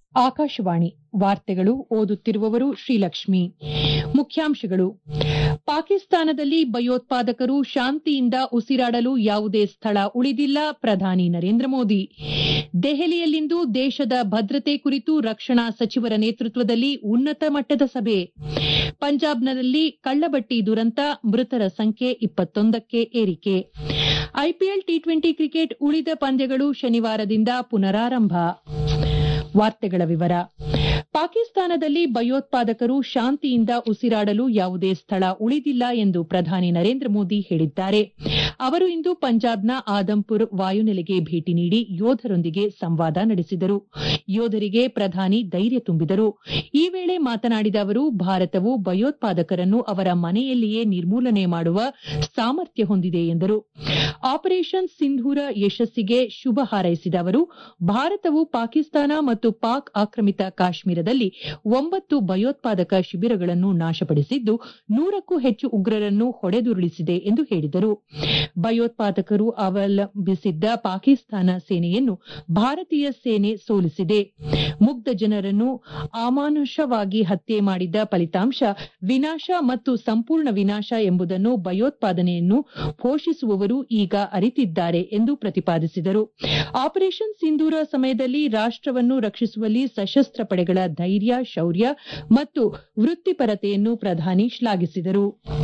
ಆಕಾಶವಾಣಿ ವಾರ್ತೆಗಳು ಓದುತ್ತಿರುವವರು ಶ್ರೀಲಕ್ಷ್ಮಿ ಮುಖ್ಯಾಂಶಗಳು ಪಾಕಿಸ್ತಾನದಲ್ಲಿ ಭಯೋತ್ಪಾದಕರು ಶಾಂತಿಯಿಂದ ಉಸಿರಾಡಲು ಯಾವುದೇ ಸ್ಥಳ ಉಳಿದಿಲ್ಲ ಪ್ರಧಾನಿ ನರೇಂದ್ರ ಮೋದಿ ದೆಹಲಿಯಲ್ಲಿಂದು ದೇಶದ ಭದ್ರತೆ ಕುರಿತು ರಕ್ಷಣಾ ಸಚಿವರ ನೇತೃತ್ವದಲ್ಲಿ ಉನ್ನತ ಮಟ್ಟದ ಸಭೆ ಪಂಜಾಬ್ನಲ್ಲಿ ಕಳ್ಳಬಟ್ಟಿ ದುರಂತ ಮೃತರ ಸಂಖ್ಯೆ ಇಪ್ಪತ್ತೊಂದಕ್ಕೆ ಏರಿಕೆ ಐಪಿಎಲ್ ಟಿ ಟ್ವೆಂಟಿ ಕ್ರಿಕೆಟ್ ಉಳಿದ ಪಂದ್ಯಗಳು ಶನಿವಾರದಿಂದ ಪುನರಾರಂಭ ವಾರ್ತೆಗಳ ವಿವರ ಪಾಕಿಸ್ತಾನದಲ್ಲಿ ಭಯೋತ್ಪಾದಕರು ಶಾಂತಿಯಿಂದ ಉಸಿರಾಡಲು ಯಾವುದೇ ಸ್ಥಳ ಉಳಿದಿಲ್ಲ ಎಂದು ಪ್ರಧಾನಿ ನರೇಂದ್ರ ಮೋದಿ ಹೇಳಿದ್ದಾರೆ ಅವರು ಇಂದು ಪಂಜಾಬ್ನ ಆದಂಪುರ್ ವಾಯುನೆಲೆಗೆ ಭೇಟಿ ನೀಡಿ ಯೋಧರೊಂದಿಗೆ ಸಂವಾದ ನಡೆಸಿದರು ಯೋಧರಿಗೆ ಪ್ರಧಾನಿ ಧೈರ್ಯ ತುಂಬಿದರು ಈ ವೇಳೆ ಮಾತನಾಡಿದ ಅವರು ಭಾರತವು ಭಯೋತ್ಪಾದಕರನ್ನು ಅವರ ಮನೆಯಲ್ಲಿಯೇ ನಿರ್ಮೂಲನೆ ಮಾಡುವ ಸಾಮರ್ಥ್ಯ ಹೊಂದಿದೆ ಎಂದರು ಆಪರೇಷನ್ ಸಿಂಧೂರ ಯಶಸ್ಸಿಗೆ ಶುಭ ಹಾರೈಸಿದ ಅವರು ಭಾರತವು ಪಾಕಿಸ್ತಾನ ಮತ್ತು ಪಾಕ್ ಆಕ್ರಮಿತ ಕಾಶ್ಮೀರದಲ್ಲಿ ಒಂಬತ್ತು ಭಯೋತ್ಪಾದಕ ಶಿಬಿರಗಳನ್ನು ನಾಶಪಡಿಸಿದ್ದು ನೂರಕ್ಕೂ ಹೆಚ್ಚು ಉಗ್ರರನ್ನು ಹೊಡೆದುರುಳಿಸಿದೆ ಎಂದು ಹೇಳಿದರು ಭಯೋತ್ಪಾದಕರು ಅವಲಂಬಿಸಿದ್ದ ಪಾಕಿಸ್ತಾನ ಸೇನೆಯನ್ನು ಭಾರತೀಯ ಸೇನೆ ಸೋಲಿಸಿದೆ ಮುಗ್ಧ ಜನರನ್ನು ಅಮಾನುಷವಾಗಿ ಹತ್ಯೆ ಮಾಡಿದ್ದ ಫಲಿತಾಂಶ ವಿನಾಶ ಮತ್ತು ಸಂಪೂರ್ಣ ವಿನಾಶ ಎಂಬುದನ್ನು ಭಯೋತ್ಪಾದನೆಯನ್ನು ಪೋಷಿಸುವವರು ಈಗ ಅರಿತಿದ್ದಾರೆ ಎಂದು ಪ್ರತಿಪಾದಿಸಿದರು ಆಪರೇಷನ್ ಸಿಂಧೂರ ಸಮಯದಲ್ಲಿ ರಾಷ್ಟವನ್ನು ರಕ್ಷಿಸುವಲ್ಲಿ ಸಶಸ್ತ್ರ ಪಡೆಗಳ ಧೈರ್ಯ ಶೌರ್ಯ ಮತ್ತು ವೃತ್ತಿಪರತೆಯನ್ನು ಪ್ರಧಾನಿ ಶ್ಲಾಘಿಸಿದರು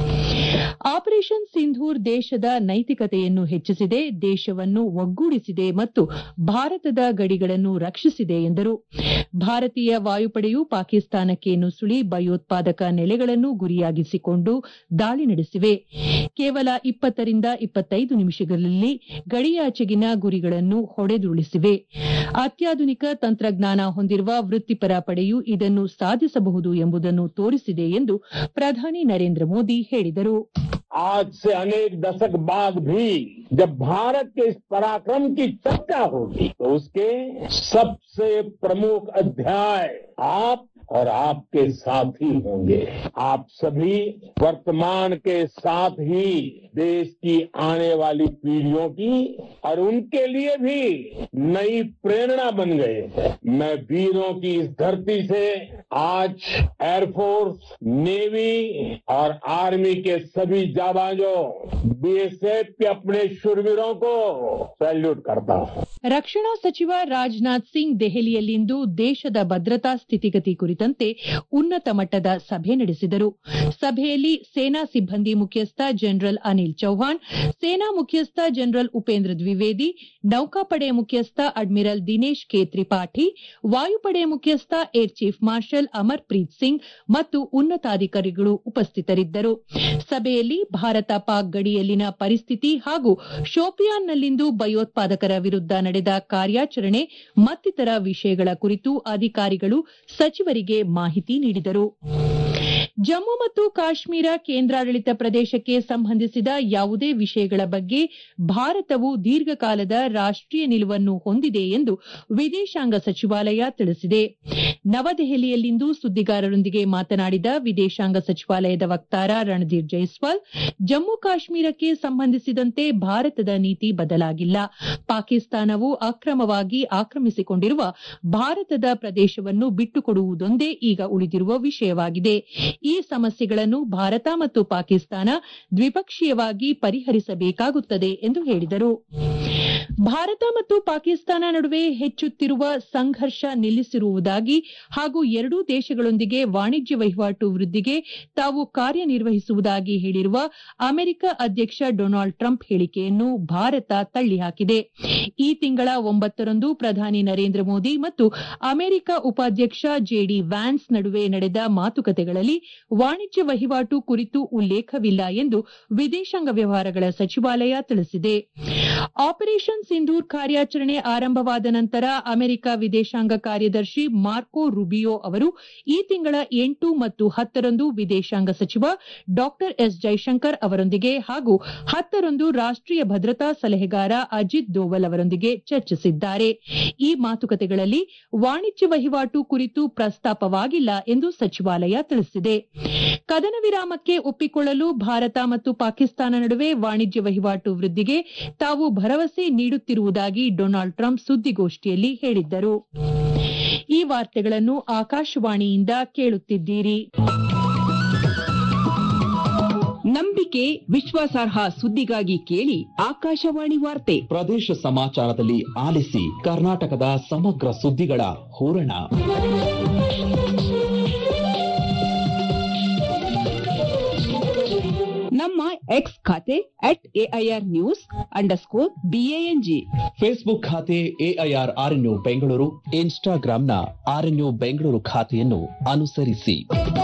ಆಪರೇಷನ್ ಸಿಂಧೂರ್ ದೇಶದ ನೈತಿಕತೆಯನ್ನು ಹೆಚ್ಚಿಸಿದೆ ದೇಶವನ್ನು ಒಗ್ಗೂಡಿಸಿದೆ ಮತ್ತು ಭಾರತದ ಗಡಿಗಳನ್ನು ರಕ್ಷಿಸಿದೆ ಎಂದರು ಭಾರತೀಯ ವಾಯುಪಡೆಯು ಪಾಕಿಸ್ತಾನಕ್ಕೆ ನುಸುಳಿ ಭಯೋತ್ಪಾದಕ ನೆಲೆಗಳನ್ನು ಗುರಿಯಾಗಿಸಿಕೊಂಡು ದಾಳಿ ನಡೆಸಿವೆ ಕೇವಲ ಇಪ್ಪತ್ತರಿಂದ ಇಪ್ಪತ್ತೈದು ನಿಮಿಷಗಳಲ್ಲಿ ಗಡಿಯಾಚೆಗಿನ ಗುರಿಗಳನ್ನು ಹೊಡೆದುರುಳಿಸಿವೆ ಅತ್ಯಾಧುನಿಕ ತಂತ್ರಜ್ಞಾನ ಹೊಂದಿರುವ ವೃತ್ತಿಪರ ಪಡೆಯು ಇದನ್ನು ಸಾಧಿಸಬಹುದು ಎಂಬುದನ್ನು ತೋರಿಸಿದೆ ಎಂದು ಪ್ರಧಾನಿ ನರೇಂದ್ರ ಮೋದಿ ಹೇಳಿದರು आज से अनेक दशक बाद भी जब भारत के इस पराक्रम की चर्चा होगी तो उसके सबसे प्रमुख अध्याय आप और आपके साथी होंगे आप सभी वर्तमान के साथ ही देश की आने वाली पीढ़ियों की और उनके लिए भी नई प्रेरणा बन गए हैं मैं वीरों की इस धरती से आज एयरफोर्स नेवी और आर्मी के सभी जाबाजों बीएसएफ के अपने शुरवीरों को सैल्यूट करता हूं ರಕ್ಷಣಾ ಸಚಿವ ರಾಜನಾಥ್ ಸಿಂಗ್ ದೆಹಲಿಯಲ್ಲಿಂದು ದೇಶದ ಭದ್ರತಾ ಸ್ಥಿತಿಗತಿ ಕುರಿತಂತೆ ಉನ್ನತ ಮಟ್ಟದ ಸಭೆ ನಡೆಸಿದರು ಸಭೆಯಲ್ಲಿ ಸೇನಾ ಸಿಬ್ಬಂದಿ ಮುಖ್ಯಸ್ಥ ಜನರಲ್ ಅನಿಲ್ ಚೌಹಾಣ್ ಸೇನಾ ಮುಖ್ಯಸ್ಥ ಜನರಲ್ ಉಪೇಂದ್ರ ದ್ವಿವೇದಿ ನೌಕಾಪಡೆ ಮುಖ್ಯಸ್ಥ ಅಡ್ಮಿರಲ್ ದಿನೇಶ್ ಕೆ ತ್ರಿಪಾಠಿ ವಾಯುಪಡೆ ಮುಖ್ಯಸ್ಥ air chief marshal Amarpreet Singh ಮತ್ತು ಉನ್ನತಾಧಿಕಾರಿಗಳು ಉಪಸ್ಥಿತರಿದ್ದರು ಸಭೆಯಲ್ಲಿ ಭಾರತ ಪಾಕ್ ಗಡಿಯಲ್ಲಿನ ಪರಿಸ್ಥಿತಿ ಹಾಗೂ ಶೋಪಿಯಾನ್ನಲ್ಲಿಂದು ಭಯೋತ್ಪಾದಕರ ವಿರುದ್ದ ನಡೆದ ಕಾರ್ಯಾಚರಣೆ ಮತ್ತಿತರ ವಿಷಯಗಳ ಕುರಿತು ಅಧಿಕಾರಿಗಳು ಸಚಿವರಿಗೆ ಮಾಹಿತಿ ನೀಡಿದರು ಜಮ್ಮು ಮತ್ತು ಕಾಶ್ಮೀರ ಕೇಂದ್ರಾಡಳಿತ ಪ್ರದೇಶಕ್ಕೆ ಸಂಬಂಧಿಸಿದ ಯಾವುದೇ ವಿಷಯಗಳ ಬಗ್ಗೆ ಭಾರತವು ದೀರ್ಘಕಾಲದ ರಾಷ್ಟೀಯ ನಿಲುವನ್ನು ಹೊಂದಿದೆ ಎಂದು ವಿದೇಶಾಂಗ ಸಚಿವಾಲಯ ತಿಳಿಸಿದೆ ನವದೆಹಲಿಯಲ್ಲಿಂದು ಸುದ್ದಿಗಾರರೊಂದಿಗೆ ಮಾತನಾಡಿದ ವಿದೇಶಾಂಗ ಸಚಿವಾಲಯದ ವಕ್ತಾರ ರಣಧೀರ್ ಜೈಸ್ವಾಲ್ ಜಮ್ಮು ಕಾಶ್ಮೀರಕ್ಕೆ ಸಂಬಂಧಿಸಿದಂತೆ ಭಾರತದ ನೀತಿ ಬದಲಾಗಿಲ್ಲ ಪಾಕಿಸ್ತಾನವು ಅಕ್ರಮವಾಗಿ ಆಕ್ರಮಿಸಿಕೊಂಡಿರುವ ಭಾರತದ ಪ್ರದೇಶವನ್ನು ಬಿಟ್ಟುಕೊಡುವುದೊಂದೇ ಈಗ ಉಳಿದಿರುವ ವಿಷಯವಾಗಿದೆ ಈ ಸಮಸ್ಯೆಗಳನ್ನು ಭಾರತ ಮತ್ತು ಪಾಕಿಸ್ತಾನ ದ್ವಿಪಕ್ಷೀಯವಾಗಿ ಪರಿಹರಿಸಬೇಕಾಗುತ್ತದೆ ಎಂದು ಹೇಳಿದರು ಭಾರತ ಮತ್ತು ಪಾಕಿಸ್ತಾನ ನಡುವೆ ಹೆಚ್ಚುತ್ತಿರುವ ಸಂಘರ್ಷ ನಿಲ್ಲಿಸಿರುವುದಾಗಿ ಹಾಗೂ ಎರಡೂ ದೇಶಗಳೊಂದಿಗೆ ವಾಣಿಜ್ಯ ವಹಿವಾಟು ವೃದ್ದಿಗೆ ತಾವು ಕಾರ್ಯನಿರ್ವಹಿಸುವುದಾಗಿ ಹೇಳಿರುವ ಅಮೆರಿಕ ಅಧ್ಯಕ್ಷ ಡೊನಾಲ್ಡ್ ಟ್ರಂಪ್ ಹೇಳಿಕೆಯನ್ನು ಭಾರತ ತಳ್ಳಿಹಾಕಿದೆ ಈ ತಿಂಗಳ ಒಂಬತ್ತರಂದು ಪ್ರಧಾನಿ ನರೇಂದ್ರ ಮೋದಿ ಮತ್ತು ಅಮೆರಿಕ ಉಪಾಧ್ಯಕ್ಷ ಜೆಡಿ ವ್ಯಾನ್ಸ್ ನಡುವೆ ನಡೆದ ಮಾತುಕತೆಗಳಲ್ಲಿ ವಾಣಿಜ್ಯ ವಹಿವಾಟು ಕುರಿತು ಉಲ್ಲೇಖವಿಲ್ಲ ಎಂದು ವಿದೇಶಾಂಗ ವ್ಯವಹಾರಗಳ ಸಚಿವಾಲಯ ತಿಳಿಸಿದೆ ಆಪರೇಷನ್ ಸಿಂಧೂರ್ ಕಾರ್ಯಾಚರಣೆ ಆರಂಭವಾದ ನಂತರ ಅಮೆರಿಕ ವಿದೇಶಾಂಗ ಕಾರ್ಯದರ್ಶಿ ಮಾರ್ಕೊ ರುಬಿಯೋ ಅವರು ಈ ತಿಂಗಳ ಎಂಟು ಮತ್ತು ಹತ್ತರಂದು ವಿದೇಶಾಂಗ ಸಚಿವ ಡಾ ಎಸ್ ಜೈಶಂಕರ್ ಅವರೊಂದಿಗೆ ಹಾಗೂ ಹತ್ತರಂದು ರಾಷ್ಟೀಯ ಭದ್ರತಾ ಸಲಹೆಗಾರ ಅಜಿತ್ ದೋವಲ್ ಅವರೊಂದಿಗೆ ಚರ್ಚಿಸಿದ್ದಾರೆ ಈ ಮಾತುಕತೆಗಳಲ್ಲಿ ವಾಣಿಜ್ಯ ವಹಿವಾಟು ಕುರಿತು ಪ್ರಸ್ತಾಪವಾಗಿಲ್ಲ ಎಂದು ಸಚಿವಾಲಯ ತಿಳಿಸಿದೆ ಕದನ ವಿರಾಮಕ್ಕೆ ಒಪ್ಪಿಕೊಳ್ಳಲು ಭಾರತ ಮತ್ತು ಪಾಕಿಸ್ತಾನ ನಡುವೆ ವಾಣಿಜ್ಯ ವಹಿವಾಟು ವೃದ್ದಿಗೆ ತಾವು ಭರವಸೆ ನೀಡುತ್ತಿರುವುದಾಗಿ ಡೊನಾಲ್ಡ್ ಟ್ರಂಪ್ ಸುದ್ದಿಗೋಷ್ಠಿಯಲ್ಲಿ ಹೇಳಿದ್ದರು ಈ ವಾರ್ತೆಗಳನ್ನು ಆಕಾಶವಾಣಿಯಿಂದ ಕೇಳುತ್ತಿದ್ದೀರಿ ನಂಬಿಕೆ ವಿಶ್ವಾಸಾರ್ಹ ಸುದ್ದಿಗಾಗಿ ಕೇಳಿ ಆಕಾಶವಾಣಿ ವಾರ್ತೆ ಪ್ರದೇಶ ಸಮಾಚಾರದಲ್ಲಿ ಆಲಿಸಿ ಕರ್ನಾಟಕದ ಸಮಗ್ರ ಸುದ್ದಿಗಳ ಹೂರಣ ನಮ್ಮ ಎಕ್ಸ್ ಖಾತೆ at AIR news underscore BANG Facebook ಖಾತೆ ಎಐಆರ್ ಆರ್ಎನ್ಯು ಬೆಂಗಳೂರು ಇನ್ಸ್ಟಾಗ್ರಾಂನ ಆರ್ಎನ್ಯು ಬೆಂಗಳೂರು ಖಾತೆಯನ್ನು ಅನುಸರಿಸಿ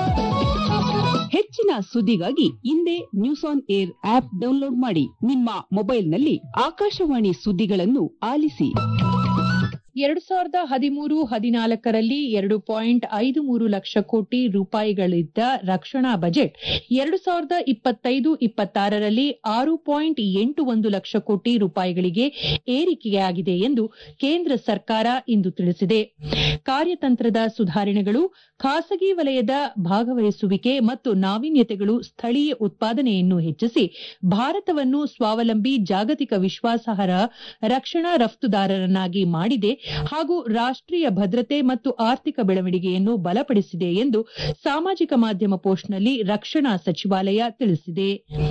ಹೆಚ್ಚಿನ ಸುದ್ದಿಗಾಗಿ ಹಿಂದೆ news on air app download ಮಾಡಿ ನಿಮ್ಮ ಮೊಬೈಲ್ನಲ್ಲಿ ಆಕಾಶವಾಣಿ ಸುದ್ದಿಗಳನ್ನು ಆಲಿಸಿ ಎರಡು ಸಾವಿರದ ಹದಿಮೂರು ಹದಿನಾಲ್ಕರಲ್ಲಿ ಎರಡು ಪಾಯಿಂಟ್ ಐದು ಮೂರು ಲಕ್ಷ ಕೋಟಿ ರೂಪಾಯಿಗಳಿದ್ದ ರಕ್ಷಣಾ ಬಜೆಟ್ ಎರಡು ಸಾವಿರದ ಇಪ್ಪತ್ತೈದು ಇಪ್ಪತ್ತಾರರಲ್ಲಿ ಆರು ಪಾಯಿಂಟ್ ಎಂಟು ಒಂದು ಲಕ್ಷ ಕೋಟಿ ರೂಪಾಯಿಗಳಿಗೆ ಏರಿಕೆಯಾಗಿದೆ ಎಂದು ಕೇಂದ್ರ ಸರ್ಕಾರ ಇಂದು ತಿಳಿಸಿದೆ ಕಾರ್ಯತಂತ್ರದ ಸುಧಾರಣೆಗಳು ಖಾಸಗಿ ವಲಯದ ಭಾಗವಹಿಸುವಿಕೆ ಮತ್ತು ನಾವೀನ್ಯತೆಗಳು ಸ್ಥಳೀಯ ಉತ್ಪಾದನೆಯನ್ನು ಹೆಚ್ಚಿಸಿ ಭಾರತವನ್ನು ಸ್ವಾವಲಂಬಿ ಜಾಗತಿಕ ವಿಶ್ವಾಸಾರ್ಹ ರಕ್ಷಣಾ ರಫ್ತುದಾರರನ್ನಾಗಿ ಮಾಡಿದೆ ಹಾಗೂ ರಾಷ್ಟೀಯ ಭದ್ರತೆ ಮತ್ತು ಆರ್ಥಿಕ ಬೆಳವಣಿಗೆಯನ್ನು ಬಲಪಡಿಸಿದೆ ಎಂದು ಸಾಮಾಜಿಕ ಮಾಧ್ಯಮ ಪೋಸ್ಟ್ನಲ್ಲಿ ರಕ್ಷಣಾ ಸಚಿವಾಲಯ ತಿಳಿಸಿದೆ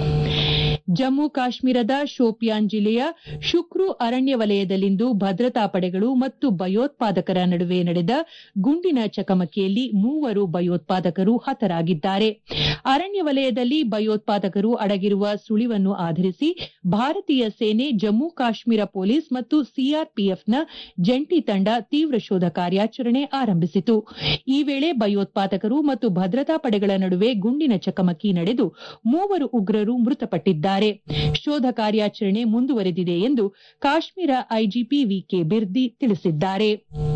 ಜಮ್ಮು ಕಾಶ್ಮೀರದ ಶೋಪಿಯಾನ್ ಜಿಲ್ಲೆಯ ಶುಕ್ರು ಅರಣ್ಯ ವಲಯದಲ್ಲಿಂದು ಭದ್ರತಾ ಪಡೆಗಳು ಮತ್ತು ಭಯೋತ್ಪಾದಕರ ನಡುವೆ ನಡೆದ ಗುಂಡಿನ ಚಕಮಕಿಯಲ್ಲಿ ಮೂವರು ಭಯೋತ್ಪಾದಕರು ಹತರಾಗಿದ್ದಾರೆ ಅರಣ್ಯ ವಲಯದಲ್ಲಿ ಭಯೋತ್ಪಾದಕರು ಅಡಗಿರುವ ಸುಳಿವನ್ನು ಆಧರಿಸಿ ಭಾರತೀಯ ಸೇನೆ ಜಮ್ಮು ಕಾಶ್ಮೀರ ಪೊಲೀಸ್ ಮತ್ತು ಸಿಆರ್ಪಿಎಫ್ನ ಜಂಟಿ ತಂಡ ತೀವ್ರ ಶೋಧ ಕಾರ್ಯಾಚರಣೆ ಆರಂಭಿಸಿತು ಈ ವೇಳೆ ಭಯೋತ್ಪಾದಕರು ಮತ್ತು ಭದ್ರತಾ ಪಡೆಗಳ ನಡುವೆ ಗುಂಡಿನ ಚಕಮಕಿ ನಡೆದು ಮೂವರು ಉಗ್ರರು ಮೃತಪಟ್ಟಿದ್ದಾರೆ ಶೋಧ ಕಾರ್ಯಾಚರಣೆ ಮುಂದುವರೆದಿದೆ ಎಂದು ಕಾಶ್ಮೀರ ಐಜಿಪಿ ವಿಕೆ ಬಿರ್ದಿ ತಿಳಿಸಿದ್ದಾರೆ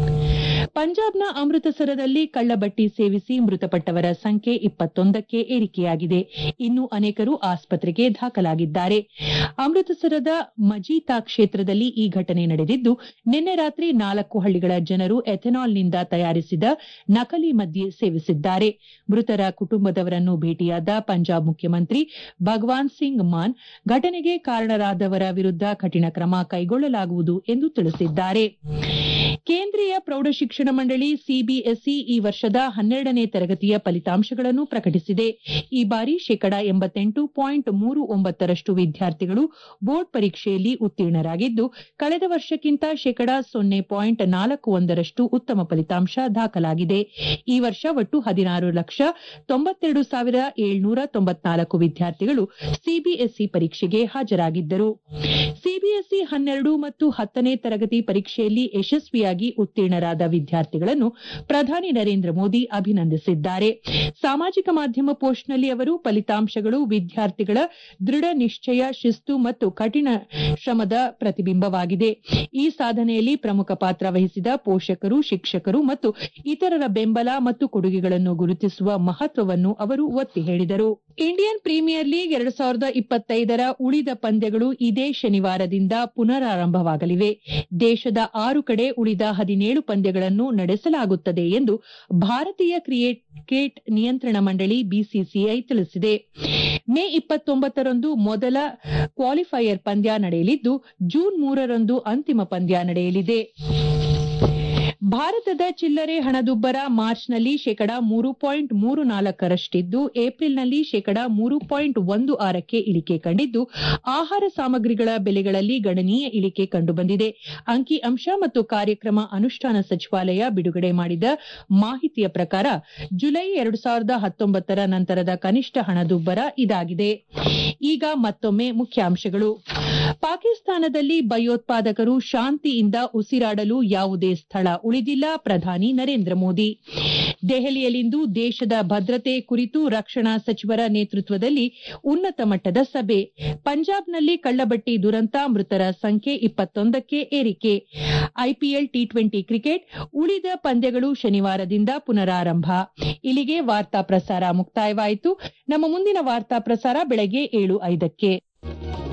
ಪಂಜಾಬ್ನ ಅಮೃತಸರದಲ್ಲಿ ಕಳ್ಳಬಟ್ಟಿ ಸೇವಿಸಿ ಮೃತಪಟ್ಟವರ ಸಂಖ್ಯೆ ಇಪ್ಪತ್ತೊಂದಕ್ಕೆ ಏರಿಕೆಯಾಗಿದೆ ಇನ್ನು ಅನೇಕರು ಆಸ್ಪತ್ರೆಗೆ ದಾಖಲಾಗಿದ್ದಾರೆ ಅಮೃತಸರದ ಮಜೀತಾ ಕ್ಷೇತ್ರದಲ್ಲಿ ಈ ಘಟನೆ ನಡೆದಿದ್ದು ನಿನ್ನೆ ರಾತ್ರಿ ನಾಲ್ಕು ಹಳ್ಳಿಗಳ ಜನರು ಎಥೆನಾಲ್ನಿಂದ ತಯಾರಿಸಿದ ನಕಲಿ ಮದ್ಯ ಸೇವಿಸಿದ್ದಾರೆ ಮೃತರ ಕುಟುಂಬದವರನ್ನು ಭೇಟಿಯಾದ ಪಂಜಾಬ್ ಮುಖ್ಯಮಂತ್ರಿ ಭಗವಾನ್ ಸಿಂಗ್ ಮಾನ್ ಘಟನೆಗೆ ಕಾರಣರಾದವರ ವಿರುದ್ಧ ಕಠಿಣ ಕ್ರಮ ಕೈಗೊಳ್ಳಲಾಗುವುದು ಎಂದು ತಿಳಿಸಿದ್ದಾರೆ ಕೇಂದ್ರೀಯ ಪ್ರೌಢಶಿಕ್ಷಣ ಮಂಡಳಿ ಸಿಬಿಎಸ್ಇ ಈ ವರ್ಷದ ಹನ್ನೆರಡನೇ ತರಗತಿಯ ಫಲಿತಾಂಶಗಳನ್ನು ಪ್ರಕಟಿಸಿದೆ ಈ ಬಾರಿ ಶೇಕಡಾ ಎಂಬತ್ತೆಂಟು ಪಾಯಿಂಟ್ ಮೂರು ಒಂಬತ್ತರಷ್ಟು ವಿದ್ಯಾರ್ಥಿಗಳು ಬೋರ್ಡ್ ಪರೀಕ್ಷೆಯಲ್ಲಿ ಉತ್ತೀರ್ಣರಾಗಿದ್ದು ಕಳೆದ ವರ್ಷಕ್ಕಿಂತ ಶೇಕಡಾ ಸೊನ್ನೆ ಪಾಯಿಂಟ್ ನಾಲ್ಕು ಒಂದರಷ್ಟು ಉತ್ತಮ ಫಲಿತಾಂಶ ದಾಖಲಾಗಿದೆ ಈ ವರ್ಷ ಒಟ್ಟು ಹದಿನಾರು ಲಕ್ಷ ತೊಂಬತ್ತೆರಡು ಸಾವಿರ ಏಳ್ನೂರ ತೊಂಬತ್ನಾಲ್ಕು ವಿದ್ಯಾರ್ಥಿಗಳು ಸಿಬಿಎಸ್ಇ ಪರೀಕ್ಷೆಗೆ ಹಾಜರಾಗಿದ್ದರು ಸಿಬಿಎಸ್ಇ ಹನ್ನೆರಡು ಮತ್ತು ಹತ್ತನೇ ತರಗತಿ ಪರೀಕ್ಷೆಯಲ್ಲಿ ಯಶಸ್ವಿಯಾಗಿ ಉತ್ತೀರ್ಣರಾದ ವಿದ್ಯಾರ್ಥಿಗಳನ್ನು ಪ್ರಧಾನಿ ನರೇಂದ್ರ ಮೋದಿ ಅಭಿನಂದಿಸಿದ್ದಾರೆ ಸಾಮಾಜಿಕ ಮಾಧ್ಯಮ ಪೋಸ್ಟ್ನಲ್ಲಿ ಅವರು ಫಲಿತಾಂಶಗಳು ವಿದ್ಯಾರ್ಥಿಗಳ ದೃಢ ನಿಶ್ಚಯ ಶಿಸ್ತು ಮತ್ತು ಕಠಿಣ ಶ್ರಮದ ಪ್ರತಿಬಿಂಬವಾಗಿದೆ ಈ ಸಾಧನೆಯಲ್ಲಿ ಪ್ರಮುಖ ಪಾತ್ರ ವಹಿಸಿದ ಪೋಷಕರು ಶಿಕ್ಷಕರು ಮತ್ತು ಇತರರ ಬೆಂಬಲ ಮತ್ತು ಕೊಡುಗೆಗಳನ್ನು ಗುರುತಿಸುವ ಮಹತ್ವವನ್ನು ಅವರು ಒತ್ತಿ ಹೇಳಿದರು ಇಂಡಿಯನ್ ಪ್ರೀಮಿಯರ್ ಲೀಗ್ ಎರಡು ಸಾವಿರದ ಇಪ್ಪತ್ತೈದರ ಉಳಿದ ಪಂದ್ಯಗಳು ಇದೇ ಶನಿವಾರದಿಂದ ಪುನರಾರಂಭವಾಗಲಿವೆ ದೇಶದ ಆರು ಕಡೆ ಉಳಿದ ಹದಿನೇಳು ಪಂದ್ಯಗಳನ್ನು ನಡೆಸಲಾಗುತ್ತದೆ ಎಂದು ಭಾರತೀಯ ಕ್ರಿಕೆಟ್ ನಿಯಂತ್ರಣ ಮಂಡಳಿ ಬಿಸಿಸಿಐ ತಿಳಿಸಿದೆ ಮೇ ಇಪ್ಪತ್ತೊಂಬತ್ತರಂದು ಮೊದಲ ಕ್ವಾಲಿಫೈಯರ್ ಪಂದ್ಯ ನಡೆಯಲಿದ್ದು ಜೂನ್ ಮೂರರಂದು ಅಂತಿಮ ಪಂದ್ಯ ನಡೆಯಲಿದೆ ಭಾರತದ ಚಿಲ್ಲರೆ ಹಣದುಬ್ಬರ ಮಾರ್ಚ್ನಲ್ಲಿ ಶೇಕಡಾ ಮೂರು ಪಾಯಿಂಟ್ ಮೂರು ನಾಲ್ಕರಷ್ಟಿದ್ದು ಏಪ್ರಿಲ್ನಲ್ಲಿ ಶೇಕಡಾ ಮೂರು ಪಾಯಿಂಟ್ ಒಂದು ಆರಕ್ಕೆ ಇಳಿಕೆ ಕಂಡಿದ್ದು ಆಹಾರ ಸಾಮಗ್ರಿಗಳ ಬೆಲೆಗಳಲ್ಲಿ ಗಣನೀಯ ಇಳಿಕೆ ಕಂಡುಬಂದಿದೆ ಅಂಕಿ ಅಂಶ ಮತ್ತು ಕಾರ್ಯಕ್ರಮ ಅನುಷ್ಠಾನ ಸಚಿವಾಲಯ ಬಿಡುಗಡೆ ಮಾಡಿದ ಮಾಹಿತಿಯ ಪ್ರಕಾರ ಜುಲೈ ಎರಡು ಸಾವಿರದ ಹತ್ತೊಂಬತ್ತರ ನಂತರದ ಕನಿಷ್ಠ ಹಣದುಬ್ಬರ ಇದಾಗಿದೆ ಈಗ ಮತ್ತೊಮ್ಮೆ ಮುಖ್ಯಾಂಶಗಳು ಪಾಕಿಸ್ತಾನದಲ್ಲಿ ಭಯೋತ್ಪಾದಕರು ಶಾಂತಿಯಿಂದ ಉಸಿರಾಡಲು ಯಾವುದೇ ಸ್ಥಳ ಉಳಿದಿಲ್ಲ ಪ್ರಧಾನಿ ನರೇಂದ್ರ ಮೋದಿ ದೆಹಲಿಯಲ್ಲಿಂದು ದೇಶದ ಭದ್ರತೆ ಕುರಿತು ರಕ್ಷಣಾ ಸಚಿವರ ನೇತೃತ್ವದಲ್ಲಿ ಉನ್ನತ ಮಟ್ಟದ ಸಭೆ ಪಂಜಾಬ್ನಲ್ಲಿ ಕಳ್ಳಬಟ್ಟಿ ದುರಂತ ಮೃತರ ಸಂಖ್ಯೆ ಇಪ್ಪತ್ತೊಂದಕ್ಕೆ ಏರಿಕೆ ಐಪಿಎಲ್ ಟಿ ಟ್ವೆಂಟಿ ಕ್ರಿಕೆಟ್ ಉಳಿದ ಪಂದ್ಯಗಳು ಶನಿವಾರದಿಂದ ಪುನರಾರಂಭ ಇಲ್ಲಿಗೆ ವಾರ್ತಾ ಪ್ರಸಾರ ಮುಕ್ತಾಯವಾಯಿತು ನಮ್ಮ ಮುಂದಿನ ವಾರ್ತಾ ಪ್ರಸಾರ ಬೆಳಗ್ಗೆ ಏಳು ಐದಕ್ಕೆ